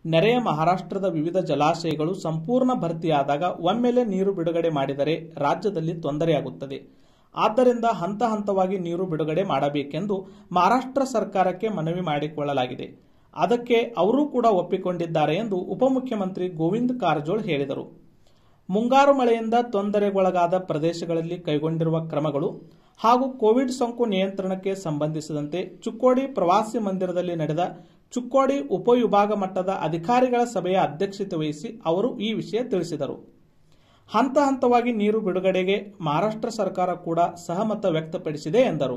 ನೆರೆಯ ಮಹಾರಾಷ್ಟ್ರದ ವಿವಿಧ ಜಲಾಶಯಗಳು ಸಂಪೂರ್ಣ ಭರ್ತಿಯಾದಾಗ ಒಮ್ಮೆಲೆ ನೀರು ಬಿಡುಗಡೆ ಮಾಡಿದರೆ ರಾಜ್ಯದಲ್ಲಿ ತೊಂದರೆಯಾಗುತ್ತದೆ ಆದ್ದರಿಂದ ಹಂತ ಹಂತವಾಗಿ ನೀರು ಬಿಡುಗಡೆ ಮಾಡಬೇಕೆಂದು ಮಹಾರಾಷ್ಟ್ರ ಸರ್ಕಾರಕ್ಕೆ ಮನವಿ ಮಾಡಿಕೊಳ್ಳಲಾಗಿದೆ ಅದಕ್ಕೆ ಅವರೂ ಕೂಡ ಒಪ್ಪಿಕೊಂಡಿದ್ದಾರೆ ಎಂದು ಉಪಮುಖ್ಯಮಂತ್ರಿ ಗೋವಿಂದ್ ಕಾರಜೋಳ್ ಹೇಳಿದರು ಮುಂಗಾರು ಮಳೆಯಿಂದ ತೊಂದರೆಗೊಳಗಾದ ಪ್ರದೇಶಗಳಲ್ಲಿ ಕೈಗೊಂಡಿರುವ ಕ್ರಮಗಳು ಹಾಗೂ ಕೋವಿಡ್ ಸೋಂಕು ನಿಯಂತ್ರಣಕ್ಕೆ ಸಂಬಂಧಿಸಿದಂತೆ ಚುಕ್ಕೋಡಿ ಪ್ರವಾಸಿ ಮಂದಿರದಲ್ಲಿ ನಡೆದ ಚುಕ್ಕೋಡಿ ಉಪವಿಭಾಗ ಮಟ್ಟದ ಅಧಿಕಾರಿಗಳ ಸಭೆಯ ಅಧ್ಯಕ್ಷತೆ ವಹಿಸಿ ಅವರು ಈ ವಿಷಯ ತಿಳಿಸಿದರು ಹಂತ ಹಂತವಾಗಿ ನೀರು ಬಿಡುಗಡೆಗೆ ಮಹಾರಾಷ್ಟ್ರ ಸರ್ಕಾರ ಕೂಡ ಸಹಮತ ವ್ಯಕ್ತಪಡಿಸಿದೆ ಎಂದರು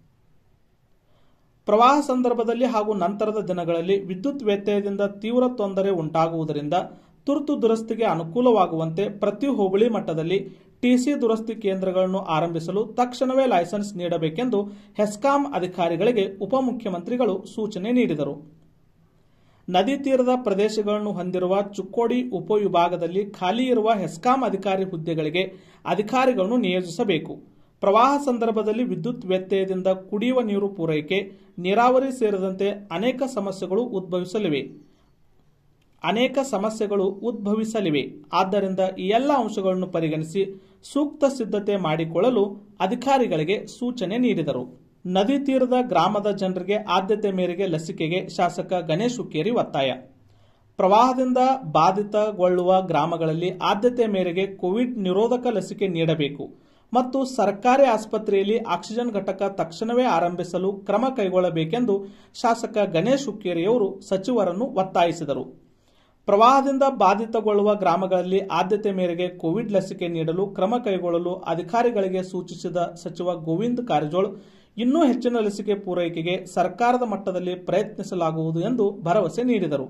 ಪ್ರವಾಹ ಸಂದರ್ಭದಲ್ಲಿ ಹಾಗೂ ನಂತರದ ದಿನಗಳಲ್ಲಿ ವಿದ್ಯುತ್ ವ್ಯತ್ಯಯದಿಂದ ತೀವ್ರ ತೊಂದರೆ ಉಂಟಾಗುವುದರಿಂದ ತುರ್ತು ದುರಸ್ತಿಗೆ ಅನುಕೂಲವಾಗುವಂತೆ ಪ್ರತಿ ಹೋಬಳಿ ಮಟ್ಟದಲ್ಲಿ ಟಿಸಿ ದುರಸ್ತಿ ಕೇಂದ್ರಗಳನ್ನು ಆರಂಭಿಸಲು ತಕ್ಷಣವೇ ಲೈಸೆನ್ಸ್ ನೀಡಬೇಕೆಂದು ಹೆಸ್ಕಾಂ ಅಧಿಕಾರಿಗಳಿಗೆ ಉಪಮುಖ್ಯಮಂತ್ರಿಗಳು ಸೂಚನೆ ನೀಡಿದರು ನದಿ ತೀರದ ಪ್ರದೇಶಗಳನ್ನು ಹೊಂದಿರುವ ಚುಕ್ಕೋಡಿ ಉಪವಿಭಾಗದಲ್ಲಿ ಖಾಲಿ ಇರುವ ಹೆಸ್ಕಾಂ ಅಧಿಕಾರಿ ಹುದ್ದೆಗಳಿಗೆ ಅಧಿಕಾರಿಗಳನ್ನು ನಿಯೋಜಿಸಬೇಕು ಪ್ರವಾಹ ಸಂದರ್ಭದಲ್ಲಿ ವಿದ್ಯುತ್ ವ್ಯತ್ಯಯದಿಂದ ಕುಡಿಯುವ ನೀರು ಪೂರೈಕೆ ನೀರಾವರಿ ಸೇರಿದಂತೆ ಅನೇಕ ಸಮಸ್ಯೆಗಳು ಉದ್ಭವಿಸಲಿವೆ ಅನೇಕ ಸಮಸ್ಯೆಗಳು ಉದ್ಭವಿಸಲಿವೆ ಆದ್ದರಿಂದ ಈ ಎಲ್ಲ ಅಂಶಗಳನ್ನು ಪರಿಗಣಿಸಿ ಸೂಕ್ತ ಸಿದ್ಧತೆ ಮಾಡಿಕೊಳ್ಳಲು ಅಧಿಕಾರಿಗಳಿಗೆ ಸೂಚನೆ ನೀಡಿದರು ನದಿ ತೀರದ ಗ್ರಾಮದ ಜನರಿಗೆ ಆದ್ಯತೆ ಮೇರೆಗೆ ಲಸಿಕೆಗೆ ಶಾಸಕ ಗಣೇಶ್ ಹುಕ್ಕೇರಿ ಒತ್ತಾಯ ಪ್ರವಾಹದಿಂದ ಬಾಧಿತಗೊಳ್ಳುವ ಗ್ರಾಮಗಳಲ್ಲಿ ಆದ್ಯತೆ ಮೇರೆಗೆ ಕೋವಿಡ್ ನಿರೋಧಕ ಲಸಿಕೆ ನೀಡಬೇಕು ಮತ್ತು ಸರ್ಕಾರಿ ಆಸ್ಪತ್ರೆಯಲ್ಲಿ ಆಕ್ಸಿಜನ್ ಘಟಕ ತಕ್ಷಣವೇ ಆರಂಭಿಸಲು ಕ್ರಮ ಕೈಗೊಳ್ಳಬೇಕೆಂದು ಶಾಸಕ ಗಣೇಶ್ ಹುಕ್ಕೇರಿಯವರು ಸಚಿವರನ್ನು ಒತ್ತಾಯಿಸಿದರು ಪ್ರವಾಹದಿಂದ ಬಾಧಿತಗೊಳ್ಳುವ ಗ್ರಾಮಗಳಲ್ಲಿ ಆದ್ಯತೆ ಮೇರೆಗೆ ಕೋವಿಡ್ ಲಸಿಕೆ ನೀಡಲು ಕ್ರಮ ಕೈಗೊಳ್ಳಲು ಅಧಿಕಾರಿಗಳಿಗೆ ಸೂಚಿಸಿದ ಸಚಿವ ಗೋವಿಂದ್ ಕಾರಜೋಳ್ ಇನ್ನೂ ಹೆಚ್ಚಿನ ಲಸಿಕೆ ಪೂರೈಕೆಗೆ ಸರ್ಕಾರದ ಮಟ್ಟದಲ್ಲಿ ಪ್ರಯತ್ನಿಸಲಾಗುವುದು ಎಂದು ಭರವಸೆ ನೀಡಿದರು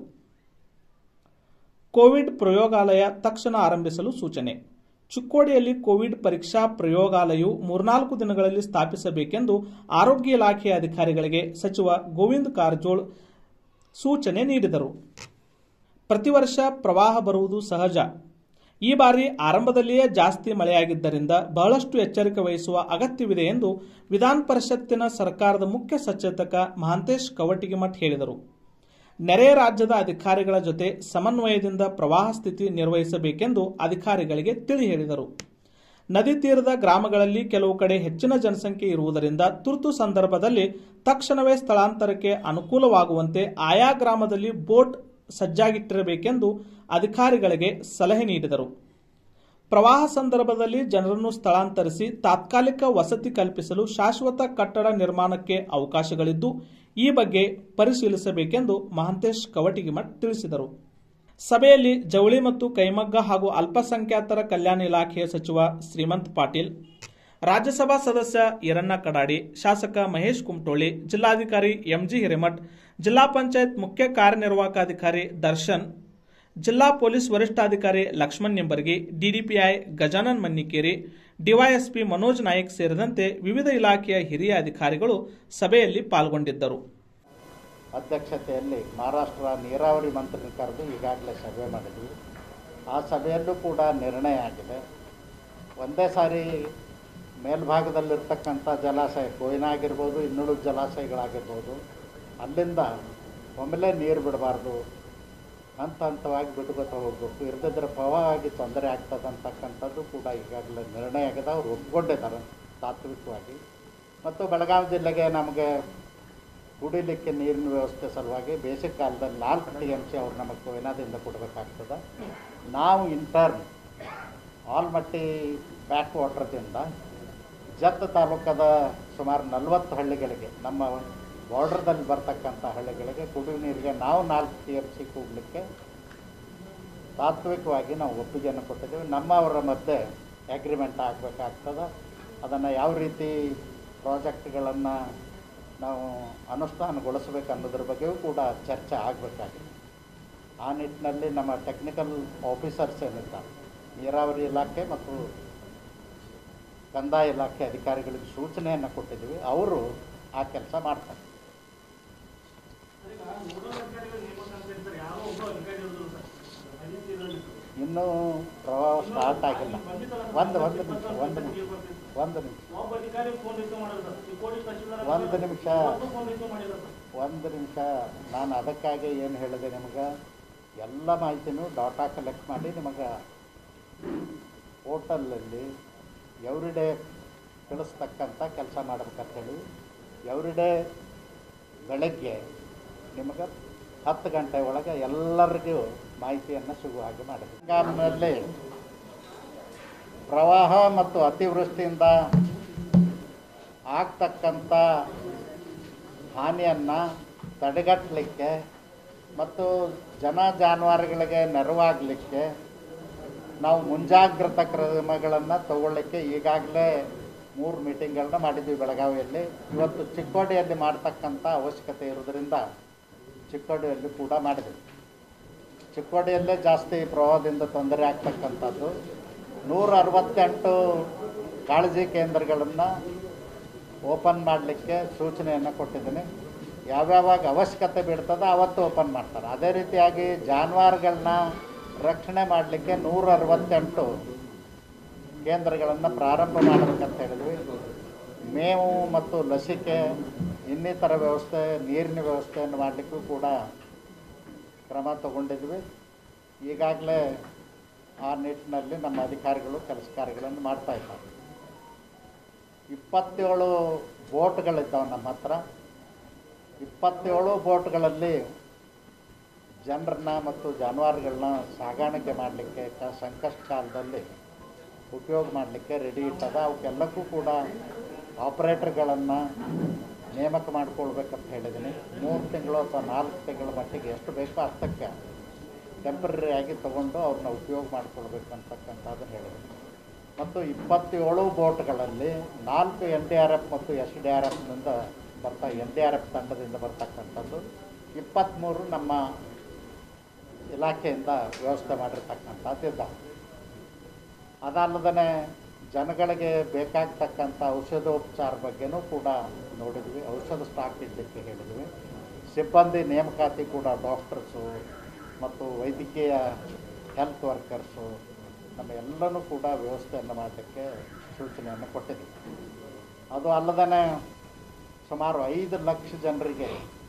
ಕೋವಿಡ್ ಪ್ರಯೋಗಾಲಯ ತಕ್ಷಣ ಆರಂಭಿಸಲು ಸೂಚನೆ ಚಿಕ್ಕೋಡಿಯಲ್ಲಿ ಕೋವಿಡ್ ಪರೀಕ್ಷಾ ಪ್ರಯೋಗಾಲಯವು ಮೂರ್ನಾಲ್ಕು ದಿನಗಳಲ್ಲಿ ಸ್ಥಾಪಿಸಬೇಕೆಂದು ಆರೋಗ್ಯ ಇಲಾಖೆಯ ಅಧಿಕಾರಿಗಳಿಗೆ ಸಚಿವ ಗೋವಿಂದ್ ಕಾರಜೋಳ್ ಸೂಚನೆ ನೀಡಿದರು ಪ್ರತಿ ವರ್ಷ ಪ್ರವಾಹ ಬರುವುದು ಸಹಜ ಈ ಬಾರಿ ಆರಂಭದಲ್ಲಿಯೇ ಜಾಸ್ತಿ ಮಳೆಯಾಗಿದ್ದರಿಂದ ಬಹಳಷ್ಟು ಎಚ್ಚರಿಕೆ ವಹಿಸುವ ಅಗತ್ಯವಿದೆ ಎಂದು ವಿಧಾನ ಪರಿಷತ್ತಿನ ಸರ್ಕಾರದ ಮುಖ್ಯ ಸಚೇತಕ ಮಹಾಂತೇಶ್ ಕವಟಿಗಿಮಠ್ ಹೇಳಿದರು ನೆರೆಯ ರಾಜ್ಯದ ಅಧಿಕಾರಿಗಳ ಜೊತೆ ಸಮನ್ವಯದಿಂದ ಪ್ರವಾಹ ಸ್ಥಿತಿ ನಿರ್ವಹಿಸಬೇಕೆಂದು ಅಧಿಕಾರಿಗಳಿಗೆ ತಿಳಿ ಹೇಳಿದರು ನದಿ ತೀರದ ಗ್ರಾಮಗಳಲ್ಲಿ ಕೆಲವು ಕಡೆ ಹೆಚ್ಚಿನ ಜನಸಂಖ್ಯೆ ಇರುವುದರಿಂದ ತುರ್ತು ಸಂದರ್ಭದಲ್ಲಿ ತಕ್ಷಣವೇ ಸ್ಥಳಾಂತರಕ್ಕೆ ಅನುಕೂಲವಾಗುವಂತೆ ಆಯಾ ಗ್ರಾಮದಲ್ಲಿ ಬೋಟ್ ಸಜ್ಜಾಗಿಟ್ಟಿರಬೇಕೆಂದು ಅಧಿಕಾರಿಗಳಿಗೆ ಸಲಹೆ ನೀಡಿದರು ಪ್ರವಾಹ ಸಂದರ್ಭದಲ್ಲಿ ಜನರನ್ನು ಸ್ಥಳಾಂತರಿಸಿ ತಾತ್ಕಾಲಿಕ ವಸತಿ ಕಲ್ಪಿಸಲು ಶಾಶ್ವತ ಕಟ್ಟಡ ನಿರ್ಮಾಣಕ್ಕೆ ಅವಕಾಶಗಳಿದ್ದು ಈ ಬಗ್ಗೆ ಪರಿಶೀಲಿಸಬೇಕೆಂದು ಮಹಾಂತೇಶ್ ಕವಟಿಗಿಮಠ್ ತಿಳಿಸಿದರು ಸಭೆಯಲ್ಲಿ ಜವಳಿ ಮತ್ತು ಕೈಮಗ್ಗ ಹಾಗೂ ಅಲ್ಪಸಂಖ್ಯಾತರ ಕಲ್ಯಾಣ ಇಲಾಖೆಯ ಸಚಿವ ಶ್ರೀಮಂತ್ ಪಾಟೀಲ್ ರಾಜ್ಯಸಭಾ ಸದಸ್ಯ ಈರಣ್ಣ ಕಡಾಡಿ ಶಾಸಕ ಮಹೇಶ್ ಕುಮಟೋಳಿ ಜಿಲ್ಲಾಧಿಕಾರಿ ಎಂಜಿ ಹಿರೇಮಠ್ ಜಿಲ್ಲಾ ಪಂಚಾಯತ್ ಮುಖ್ಯ ಕಾರ್ಯನಿರ್ವಾಹಕಾಧಿಕಾರಿ ದರ್ಶನ್ ಜಿಲ್ಲಾ ಪೊಲೀಸ್ ವರಿಷ್ಠಾಧಿಕಾರಿ ಲಕ್ಷ್ಮಣ್ ನಿಂಬರ್ಗಿ ಡಿಡಿಪಿಐ ಗಜಾನನ್ ಮನ್ನಿಕೇರಿ ಡಿವೈಎಸ್ಪಿ ಮನೋಜ್ ನಾಯಕ್ ಸೇರಿದಂತೆ ವಿವಿಧ ಇಲಾಖೆಯ ಹಿರಿಯ ಅಧಿಕಾರಿಗಳು ಸಭೆಯಲ್ಲಿ ಪಾಲ್ಗೊಂಡಿದ್ದರು ಅಧ್ಯಕ್ಷತೆಯಲ್ಲಿ ಮಹಾರಾಷ್ಟ್ರ ನೀರಾವರಿ ಮಂತ್ರಿನ ಕರೆದು ಈಗಾಗಲೇ ಸಭೆ ಮಾಡಿದ್ವಿ ಆ ಸಭೆಯಲ್ಲೂ ಕೂಡ ನಿರ್ಣಯ ಆಗಿದೆ ಒಂದೇ ಸಾರಿ ಮೇಲ್ಭಾಗದಲ್ಲಿರ್ತಕ್ಕಂಥ ಜಲಾಶಯ ಕೊಯ್ನಾ ಆಗಿರ್ಬೋದು ಇನ್ನುಳಿದ ಜಲಾಶಯಗಳಾಗಿರ್ಬೋದು ಅಲ್ಲಿಂದ ಒಮ್ಮೆಲೇ ನೀರು ಬಿಡಬಾರ್ದು ಹಂತ ಹಂತವಾಗಿ ಬಿಟ್ಕೊತಾ ಹೋಗ್ಬೇಕು ಇರದಿದ್ರೆ ಪ್ರವಾಹವಾಗಿ ತೊಂದರೆ ಆಗ್ತದೆ ಅಂತಕ್ಕಂಥದ್ದು ಕೂಡ ಈಗಾಗಲೇ ನಿರ್ಣಯ ಆಗಿದೆ ಅವ್ರು ಒಪ್ಕೊಂಡಿದ್ದಾರೆ ತಾತ್ವಿಕವಾಗಿ ಮತ್ತು ಬೆಳಗಾವಿ ಜಿಲ್ಲೆಗೆ ನಮಗೆ ಕುಡಿಲಿಕ್ಕೆ ನೀರಿನ ವ್ಯವಸ್ಥೆ ಸಲುವಾಗಿ ಬೇಸಿಗೆ ಕಾಲದಲ್ಲಿ ನಾಲ್ಕು ಟಿ ಎಮ್ ಸಿ ಅವ್ರು ನಮಗೆ ಕೊಯ್ನಾದಿಂದ ಕೊಡಬೇಕಾಗ್ತದೆ ನಾವು ಇಂಟರ್ನ್ ಆಲ್ಮಟ್ಟಿ ಬ್ಯಾಕ್ ವಾಟ್ರದಿಂದ ಜತ್ ತಾಲೂಕದ ಸುಮಾರು ನಲವತ್ತು ಹಳ್ಳಿಗಳಿಗೆ ನಮ್ಮ ಬಾರ್ಡ್ರದಲ್ಲಿ ಬರ್ತಕ್ಕಂಥ ಹಳ್ಳಿಗಳಿಗೆ ಕುಡಿಯುವ ನೀರಿಗೆ ನಾವು ನಾಲ್ಕು ಟಿ ಎಮ್ ಸಿ ಕೂಡಲಿಕ್ಕೆ ತಾತ್ವಿಕವಾಗಿ ನಾವು ಒಪ್ಪಿಗೆಯನ್ನು ಕೊಟ್ಟಿದ್ದೀವಿ ನಮ್ಮವರ ಮಧ್ಯೆ ಅಗ್ರಿಮೆಂಟ್ ಆಗಬೇಕಾಗ್ತದೆ ಅದನ್ನು ಯಾವ ರೀತಿ ಪ್ರಾಜೆಕ್ಟ್ಗಳನ್ನು ನಾವು ಅನುಷ್ಠಾನಗೊಳಿಸ್ಬೇಕು ಅನ್ನೋದ್ರ ಬಗ್ಗೆಯೂ ಕೂಡ ಚರ್ಚೆ ಆಗಬೇಕಾಗಿದೆ ಆ ನಿಟ್ಟಿನಲ್ಲಿ ನಮ್ಮ ಟೆಕ್ನಿಕಲ್ ಆಫೀಸರ್ಸ್ ಏನಿರ್ತಾರೆ ನೀರಾವರಿ ಇಲಾಖೆ ಮತ್ತು ಕಂದಾಯ ಇಲಾಖೆ ಅಧಿಕಾರಿಗಳಿಗೆ ಸೂಚನೆಯನ್ನು ಕೊಟ್ಟಿದ್ದೀವಿ ಅವರು ಆ ಕೆಲಸ ಮಾಡ್ತಾರೆ ಇನ್ನೂ ಪ್ರವಾಹ ಸ್ಟಾರ್ಟ್ ಆಗಿಲ್ಲ ಒಂದು ಒಂದು ನಿಮಿಷ ಒಂದು ನಿಮಿಷ ಒಂದು ನಿಮಿಷ ಒಂದು ನಿಮಿಷ ಒಂದು ನಿಮಿಷ ನಾನು ಅದಕ್ಕಾಗಿ ಏನು ಹೇಳಿದೆ ನಿಮ್ಗೆ ಎಲ್ಲ ಮಾಹಿತಿನೂ ಡಾಟಾ ಕಲೆಕ್ಟ್ ಮಾಡಿ ನಿಮಗೆ ಪೋರ್ಟಲಲ್ಲಿ ಎವ್ರಿಡೇ ತಿಳಿಸ್ತಕ್ಕಂಥ ಕೆಲಸ ಮಾಡ್ಬೇಕಂತ ಹೇಳಿ ಎವ್ರಿಡೇ ಬೆಳಗ್ಗೆ ನಿಮಗೆ ಹತ್ತು ಗಂಟೆ ಒಳಗೆ ಎಲ್ಲರಿಗೂ ಮಾಹಿತಿಯನ್ನು ಸಿಗುವ ಹಾಗೆ ಮಾಡಿದೆ ಹಿಂಗಾಮಿನಲ್ಲಿ ಪ್ರವಾಹ ಮತ್ತು ಅತಿವೃಷ್ಟಿಯಿಂದ ಆಗ್ತಕ್ಕಂಥ ಹಾನಿಯನ್ನು ತಡೆಗಟ್ಟಲಿಕ್ಕೆ ಮತ್ತು ಜನ ಜಾನುವಾರುಗಳಿಗೆ ನೆರವಾಗಲಿಕ್ಕೆ ನಾವು ಮುಂಜಾಗ್ರತಾ ಕ್ರಮಗಳನ್ನು ತಗೊಳ್ಳಿಕ್ಕೆ ಈಗಾಗಲೇ ಮೂರು ಮೀಟಿಂಗ್ಗಳನ್ನ ಮಾಡಿದ್ವಿ ಬೆಳಗಾವಿಯಲ್ಲಿ ಇವತ್ತು ಚಿಕ್ಕೋಡಿಯಲ್ಲಿ ಮಾಡ್ತಕ್ಕಂಥ ಅವಶ್ಯಕತೆ ಇರೋದ್ರಿಂದ ಚಿಕ್ಕೋಡಿಯಲ್ಲಿ ಕೂಡ ಮಾಡಿದ್ವಿ ಚಿಕ್ಕೋಡಿಯಲ್ಲೇ ಜಾಸ್ತಿ ಪ್ರವಾಹದಿಂದ ತೊಂದರೆ ಆಗ್ತಕ್ಕಂಥದ್ದು ನೂರ ಅರವತ್ತೆಂಟು ಕಾಳಜಿ ಕೇಂದ್ರಗಳನ್ನು ಓಪನ್ ಮಾಡಲಿಕ್ಕೆ ಸೂಚನೆಯನ್ನು ಕೊಟ್ಟಿದ್ದೀನಿ ಯಾವ್ಯಾವಾಗ ಅವಶ್ಯಕತೆ ಬೀಳ್ತದೆ ಅವತ್ತು ಓಪನ್ ಮಾಡ್ತಾರೆ ಅದೇ ರೀತಿಯಾಗಿ ಜಾನುವಾರುಗಳನ್ನ ರಕ್ಷಣೆ ಮಾಡಲಿಕ್ಕೆ ನೂರ ಅರವತ್ತೆಂಟು ಕೇಂದ್ರಗಳನ್ನು ಪ್ರಾರಂಭ ಮಾಡಬೇಕಂತ ಹೇಳಿದ್ವಿ ಮೇವು ಮತ್ತು ಲಸಿಕೆ ಇನ್ನಿತರ ವ್ಯವಸ್ಥೆ ನೀರಿನ ವ್ಯವಸ್ಥೆಯನ್ನು ಮಾಡಲಿಕ್ಕೂ ಕೂಡ ಕ್ರಮ ತಗೊಂಡಿದ್ವಿ ಈಗಾಗಲೇ ಆ ನಿಟ್ಟಿನಲ್ಲಿ ನಮ್ಮ ಅಧಿಕಾರಿಗಳು ಕೆಲಸ ಕಾರ್ಯಗಳನ್ನು ಮಾಡ್ತಾ ಇದ್ದಾರೆ ಇಪ್ಪತ್ತೇಳು ಬೋಟ್ಗಳಿದ್ದಾವೆ ನಮ್ಮ ಹತ್ರ ಇಪ್ಪತ್ತೇಳು ಬೋಟ್ಗಳಲ್ಲಿ ಜನರನ್ನ ಮತ್ತು ಜಾನುವಾರುಗಳನ್ನ ಸಾಗಾಣಿಕೆ ಮಾಡಲಿಕ್ಕೆ ಕ ಸಂಕಷ್ಟ ಕಾಲದಲ್ಲಿ ಉಪಯೋಗ ಮಾಡಲಿಕ್ಕೆ ರೆಡಿ ಇಟ್ಟದ ಅವಕ್ಕೆಲ್ಲಕ್ಕೂ ಕೂಡ ಆಪ್ರೇಟರ್ಗಳನ್ನು ನೇಮಕ ಮಾಡ್ಕೊಳ್ಬೇಕಂತ ಹೇಳಿದ್ದೀನಿ ಮೂರು ತಿಂಗಳು ಅಥವಾ ನಾಲ್ಕು ತಿಂಗಳ ಮಟ್ಟಿಗೆ ಎಷ್ಟು ಬೇಕೋ ಅಷ್ಟಕ್ಕೆ ಟೆಂಪ್ರರಿ ಆಗಿ ತೊಗೊಂಡು ಅವ್ರನ್ನ ಉಪಯೋಗ ಮಾಡ್ಕೊಳ್ಬೇಕಂತಕ್ಕಂಥದ್ದನ್ನು ಹೇಳಿದ್ದೀನಿ ಮತ್ತು ಇಪ್ಪತ್ತೇಳು ಬೋಟ್ಗಳಲ್ಲಿ ನಾಲ್ಕು ಎನ್ ಡಿ ಆರ್ ಎಫ್ ಮತ್ತು ಎಸ್ ಡಿ ಆರ್ ಎಫ್ನಿಂದ ಬರ್ತಾ ಎನ್ ಡಿ ಆರ್ ಎಫ್ ತಂಡದಿಂದ ಬರ್ತಕ್ಕಂಥದ್ದು ಇಪ್ಪತ್ತ್ಮೂರು ನಮ್ಮ ಇಲಾಖೆಯಿಂದ ವ್ಯವಸ್ಥೆ ಮಾಡಿರ್ತಕ್ಕಂಥದ್ದು ಇದ್ದಾವೆ ಅದಲ್ಲದೆ ಜನಗಳಿಗೆ ಬೇಕಾಗ್ತಕ್ಕಂಥ ಔಷಧೋಪಚಾರ ಬಗ್ಗೆನೂ ಕೂಡ ನೋಡಿದ್ವಿ ಔಷಧ ಸ್ಟಾಕ್ ಇಡಲಿಕ್ಕೆ ಹೇಳಿದ್ವಿ ಸಿಬ್ಬಂದಿ ನೇಮಕಾತಿ ಕೂಡ ಡಾಕ್ಟರ್ಸು ಮತ್ತು ವೈದ್ಯಕೀಯ ಹೆಲ್ತ್ ವರ್ಕರ್ಸು ನಮ್ಮ ಎಲ್ಲನೂ ಕೂಡ ವ್ಯವಸ್ಥೆಯನ್ನು ಮಾಡಲಿಕ್ಕೆ ಸೂಚನೆಯನ್ನು ಕೊಟ್ಟಿದ್ವಿ ಅದು ಅಲ್ಲದೇ ಸುಮಾರು ಐದು ಲಕ್ಷ ಜನರಿಗೆ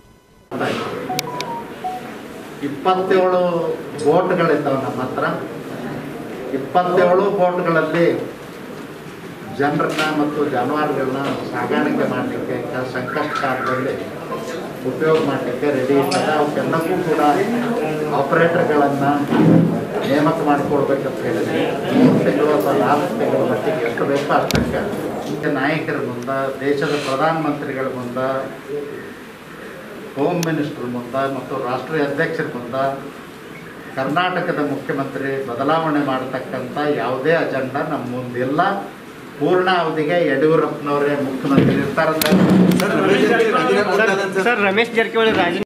ಇಪ್ಪತ್ತೇಳು ಬೋಟ್ಗಳಿದ್ದಾವೆ ನಮ್ಮ ಹತ್ರ ಇಪ್ಪತ್ತೇಳು ಬೋಟ್ಗಳಲ್ಲಿ ಜನರನ್ನ ಮತ್ತು ಜಾನುವಾರುಗಳನ್ನ ಸಾಗಾಣಿಕೆ ಮಾಡಲಿಕ್ಕೆ ಕ- ಸಂಕಷ್ಟ ಕಾಲದಲ್ಲಿ ಉಪಯೋಗ ಮಾಡಲಿಕ್ಕೆ ರೆಡಿ ಇರ್ತದೆ ಅವಕ್ಕೆಲ್ಲಕ್ಕೂ ಕೂಡ ಆಪರೇಟರ್ಗಳನ್ನು ನೇಮಕ ಮಾಡಿಕೊಳ್ಬೇಕಂತ ಹೇಳಿದ್ರೆ ಮೂರು ತಿಂಗಳು ಅಥವಾ ನಾಲ್ಕು ತಿಂಗಳ ಮಟ್ಟಿಗೆ ಎಷ್ಟು ಬೇಕೋ ಅಷ್ಟಕ್ಕೆ ಮುಖ್ಯ ನಾಯಕರ ಮುಂದೆ ದೇಶದ ಪ್ರಧಾನಮಂತ್ರಿಗಳ ಮುಂದೆ ಹೋಮ್ ಮಿನಿಸ್ಟರ್ ಮುಂದೆ ಮತ್ತು ರಾಷ್ಟ್ರೀಯ ಅಧ್ಯಕ್ಷರ ಮುಂದೆ ಕರ್ನಾಟಕದ ಮುಖ್ಯಮಂತ್ರಿ ಬದಲಾವಣೆ ಮಾಡತಕ್ಕಂಥ ಯಾವುದೇ ಅಜೆಂಡಾ ನಮ್ಮ ಮುಂದಿಲ್ಲ ಪೂರ್ಣ ಅವಧಿಗೆ ಯಡಿಯೂರಪ್ಪನವರೇ ಮುಖ್ಯಮಂತ್ರಿ ಇರ್ತಾರಂತ ಸರ್ ರಮೇಶ್ ಜಾರಕಿಹೊಳಿ ರಾಜೀನಾಮೆ